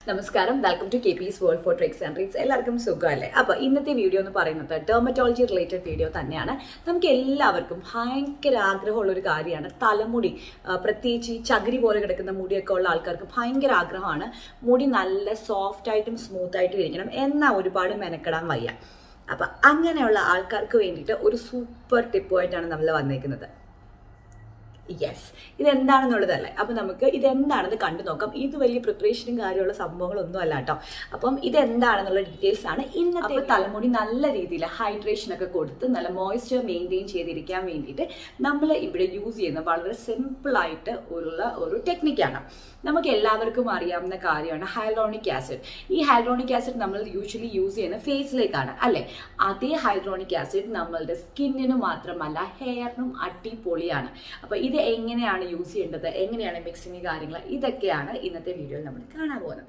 നമസ്കാരം welcome to K peace world for tricks and tricks എല്ലാവർക്കും സുഖമല്ലേ അപ്പോൾ ഇന്നത്തെ വീഡിയോ എന്ന് പറയുന്നത് ഡെർമറ്റോളജി റിലേറ്റഡ് വീഡിയോ തന്നെയാണ് നമുക്ക് എല്ലാവർക്കും ഭയങ്കര ആഗ്രഹമുള്ള ഒരു കാര്യമാണ് തലമുടി ആ, പ്രത്യേകിച്ച് ഈ ചകിരി പോലെ കിടക്കുന്ന മുടിയൊക്കെ ഉള്ള ആൾക്കാർക്ക് ഭയങ്കര ആഗ്രഹമാണ് മുടി നല്ല സോഫ്റ്റ് ആയിട്ടും സ്മൂത്ത് ആയിട്ടും ഇരിക്കണം എന്നാൽ ഒരുപാട് മെനക്കെടാൻ വയ്യ അപ്പം അങ്ങനെയുള്ള ആൾക്കാർക്ക് വേണ്ടിയിട്ട് ഒരു സൂപ്പർ ടിപ്പുമായിട്ടാണ് നമ്മൾ വന്നേക്കുന്നത് യെസ് ഇതെന്താണെന്നുള്ളതല്ലേ അപ്പം നമുക്ക് ഇതെന്താണെന്ന് കണ്ടു നോക്കാം ഇത് വലിയ പ്രിപ്പറേഷനും കാര്യമുള്ള സംഭവങ്ങളൊന്നും അല്ല കേട്ടോ അപ്പം ഇതെന്താണെന്നുള്ള ഡീറ്റെയിൽസ് ആണ് ഇന്നത്തെ തലമുടി നല്ല രീതിയിൽ ഹൈഡ്രേഷൻ ഒക്കെ കൊടുത്ത് നല്ല മോയ്സ്ചർ മെയിൻറ്റെയിൻ ചെയ്തിരിക്കാൻ വേണ്ടിയിട്ട് നമ്മൾ ഇവിടെ യൂസ് ചെയ്യുന്ന വളരെ സിമ്പിളായിട്ട് ഉള്ള ഒരു ടെക്നിക്കാണ് നമുക്ക് എല്ലാവർക്കും അറിയാവുന്ന കാര്യമാണ് ഹൈലോണിക് ആസിഡ് ഈ ഹൈലോണിക് ആസിഡ് നമ്മൾ യൂഷ്വലി യൂസ് ചെയ്യുന്ന ഫേസിലേക്കാണ് അല്ലേ അതേ ഹൈഡ്രോണിക് ആസിഡ് നമ്മളുടെ സ്കിന്നിന് മാത്രമല്ല ഹെയറിനും അടിപൊളിയാണ് അപ്പോൾ ഇത് എങ്ങനെയാണ് യൂസ് ചെയ്യേണ്ടത് എങ്ങനെയാണ് മിക്സിങ് കാര്യങ്ങൾ ഇതൊക്കെയാണ് ഇന്നത്തെ വീഡിയോയിൽ നമ്മൾ കാണാൻ പോകുന്നത്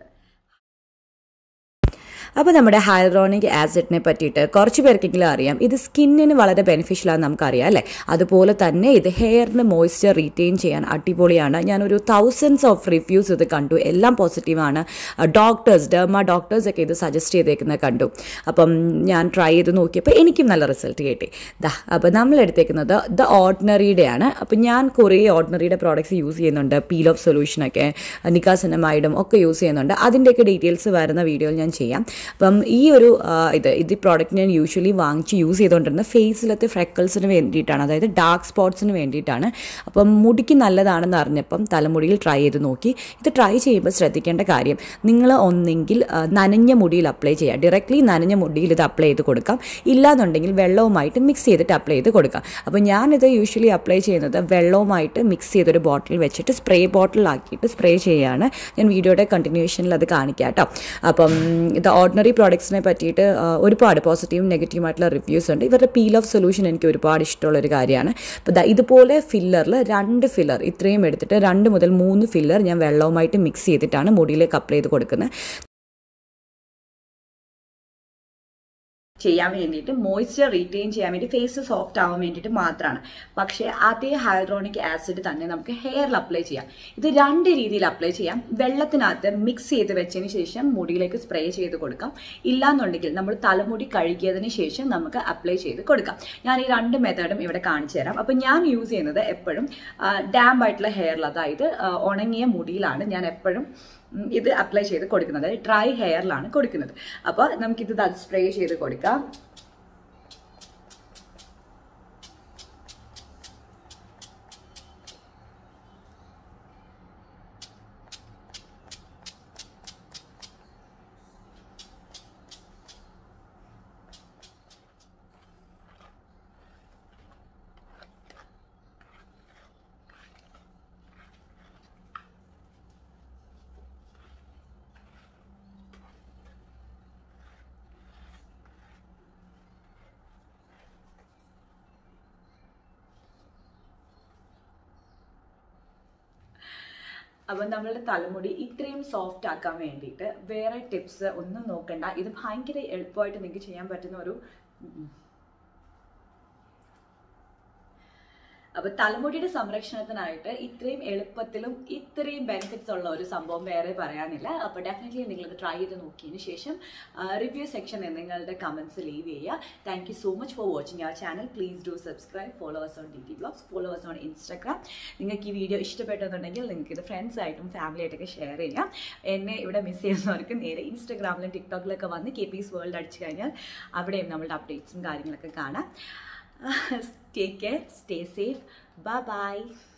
അപ്പോൾ നമ്മുടെ ഹൈഡ്രോണിക് ആസിഡിനെ പറ്റിയിട്ട് കുറച്ച് പേർക്കെങ്കിലും അറിയാം ഇത് സ്കിന്നിന് വളരെ ബെനിഫിഷ്യൽ ആണെന്ന് നമുക്കറിയാം അല്ലേ അതുപോലെ തന്നെ ഇത് ഹെയറിന് മോയ്സ്ചർ റീറ്റെയിൻ ചെയ്യാൻ അടിപൊളിയാണ് ഞാനൊരു തൗസൻഡ്സ് ഓഫ് റിവ്യൂസ് ഇത് കണ്ടു എല്ലാം പോസിറ്റീവാണ് ഡോക്ടേഴ്സ് ഡെർമ ഡോക്ടേഴ്സ് ഒക്കെ ഇത് സജസ്റ്റ് ചെയ്തേക്കുന്നത് കണ്ടു അപ്പം ഞാൻ ട്രൈ ചെയ്ത് നോക്കിയപ്പോൾ എനിക്കും നല്ല റിസൾട്ട് കിട്ടി ദാ അപ്പോൾ നമ്മൾ എടുത്തേക്കുന്നത് ദ ഓർഡിനറിയുടെയാണ് അപ്പം ഞാൻ കുറേ ഓർഡിനറിയുടെ പ്രോഡക്റ്റ്സ് യൂസ് ചെയ്യുന്നുണ്ട് പീൽ ഓഫ് സൊല്യൂഷനൊക്കെ നിക്കാസിനമൈഡും ഒക്കെ യൂസ് ചെയ്യുന്നുണ്ട് അതിൻ്റെയൊക്കെ ഡീറ്റെയിൽസ് വരുന്ന വീഡിയോയിൽ ഞാൻ ചെയ്യാം അപ്പം ഈ ഒരു ആ, ഇത് ഇത് പ്രോഡക്റ്റ് ഞാൻ യൂഷ്വലി വാങ്ങിച്ച് യൂസ് ചെയ്തുകൊണ്ടിരുന്നത് ഫേസിലത്തെ ഫ്രെക്കിൾസിന് വേണ്ടിയിട്ടാണ് അതായത് ഡാർക്ക് സ്പോട്ട്സിന് വേണ്ടിയിട്ടാണ് അപ്പം മുടിക്ക് നല്ലതാണെന്ന് അറിഞ്ഞപ്പം തലമുടിയിൽ ട്രൈ ചെയ്ത് നോക്കി ഇത് ട്രൈ ചെയ്യുമ്പോൾ ശ്രദ്ധിക്കേണ്ട കാര്യം നിങ്ങൾ ഒന്നെങ്കിൽ ആ, നനഞ്ഞ മുടിയിൽ അപ്ലൈ ചെയ്യുക ഡയറക്റ്റ്ലി നനഞ്ഞ മുടിയിൽ ഇത് അപ്ലൈ ചെയ്ത് കൊടുക്കാം ഇല്ലാന്നുണ്ടെങ്കിൽ വെള്ളവുമായിട്ട് മിക്സ് ചെയ്തിട്ട് അപ്ലൈ ചെയ്ത് കൊടുക്കാം അപ്പോൾ ഞാനിത് യൂഷ്വലി അപ്ലൈ ചെയ്യുന്നത് വെള്ളവുമായിട്ട് മിക്സ് ചെയ്തൊരു ബോട്ടിൽ വെച്ചിട്ട് സ്പ്രേ ബോട്ടിലാക്കിയിട്ട് സ്പ്രേ ചെയ്യുകയാണ് ഞാൻ വീഡിയോയുടെ കണ്ടിന്യൂഷനിൽ അത് കാണിക്കാം കേട്ടോ അപ്പം ഇത് ഓർഡിനറി പ്രോഡക്ട്സിനെ പറ്റിയിട്ട് ആ, ഒരുപാട് പോസിറ്റീവും നെഗറ്റീവുമായിട്ടുള്ള റിവ്യൂസ് ഉണ്ട് ഇവരുടെ പീൽ ഓഫ് സൊല്യൂഷൻ എനിക്ക് ഒരുപാട് ഇഷ്ടമുള്ള ഒരു കാര്യമാണ് അപ്പോൾ ദാ ഇതുപോലെ ഫില്ലറിൽ രണ്ട് ഫില്ലർ ഇത്രയും എടുത്തിട്ട് രണ്ട് മുതൽ മൂന്ന് ഫില്ലർ ഞാൻ വെള്ളവുമായിട്ട് മിക്സ് ചെയ്തിട്ടാണ് മുടിയിലേക്ക് അപ്ലൈ ചെയ്ത് കൊടുക്കുന്നത് ചെയ്യാൻ വേണ്ടിയിട്ട് മോയ്സ്ചർ റീറ്റെയിൻ ചെയ്യാൻ വേണ്ടി ഫേസ് സോഫ്റ്റ് ആവാൻ വേണ്ടിയിട്ട് മാത്രമാണ് പക്ഷേ അതേ ഹൈഡ്രോണിക് ആസിഡ് തന്നെ നമുക്ക് ഹെയറിൽ അപ്ലൈ ചെയ്യാം ഇത് രണ്ട് രീതിയിൽ അപ്ലൈ ചെയ്യാം വെള്ളത്തിനകത്ത് മിക്സ് ചെയ്ത് വെച്ചതിന് ശേഷം മുടിയിലേക്ക് സ്പ്രേ ചെയ്ത് കൊടുക്കാം ഇല്ലാന്നുണ്ടെങ്കിൽ നമ്മൾ തലമുടി കഴുകിയതിന് ശേഷം നമുക്ക് അപ്ലൈ ചെയ്ത് കൊടുക്കാം ഞാൻ ഈ രണ്ട് മെത്തേഡും ഇവിടെ കാണിച്ചു തരാം അപ്പം ഞാൻ യൂസ് ചെയ്യുന്നത് എപ്പോഴും ഡാം ആയിട്ടുള്ള ഹെയറിൽ അതായത് ആ, ഉണങ്ങിയ മുടിയിലാണ് ഞാൻ എപ്പോഴും ഉം, ഇത് അപ്ലൈ ചെയ്ത് കൊടുക്കുന്നത് ഡ്രൈ ഹെയറിലാണ് കൊടുക്കുന്നത് അപ്പോൾ നമുക്കിത് സ്പ്രേ ചെയ്ത് കൊടുക്കാം അപ്പം നമ്മളുടെ തലമുടി ഇത്രയും സോഫ്റ്റ് ആക്കാൻ വേണ്ടിയിട്ട് വേറെ ടിപ്സ് ഒന്നും നോക്കണ്ട ഇത് ഭയങ്കര എളുപ്പമായിട്ട് നിങ്ങൾക്ക് ചെയ്യാൻ പറ്റുന്ന ഒരു ഉം. അപ്പൊ തലമുടിയുടെ സംരക്ഷണത്തിനായിട്ട് ഇത്രയും എളുപ്പത്തിലും ഇത്രയും ബെനിഫിറ്റ്സ് ഉള്ള ഒരു സംഭവം വേറെ പറയാനില്ല അപ്പൊ ഡെഫിനറ്റ്ലി നിങ്ങൾ ഇത് ട്രൈ ചെയ്ത് നോക്കിയതിന് ശേഷം റിവ്യൂ സെക്ഷനിൽ നിങ്ങളുടെ കമന്റ്സ് ലീവ് ചെയ്യുക thank you so much for watching our channel please do subscribe followers on D T blogs followers on Instagram നിങ്ങൾക്ക് ഈ വീഡിയോ ഇഷ്ടപ്പെട്ടെന്നുണ്ടെങ്കിൽ നിങ്ങൾക്ക് ഇത് ഫ്രണ്ട്സ് ആയിട്ടും ഫാമിലി ആയിട്ടൊക്കെ ഷെയർ ചെയ്യാം എന്നെ ഇവിടെ മിസ് ചെയ്യുന്നവർക്ക് നേരെ ഇൻസ്റ്റാഗ്രാമിലും ടിക്ടോക്കിലൊക്കെ വന്ന് കെ പീസ് വേൾഡ് അടിച്ചു കഴിഞ്ഞാൽ അവിടെയും നമ്മളുടെ അപ്ഡേറ്റ്സും കാര്യങ്ങളൊക്കെ കാണാം take care stay safe bye by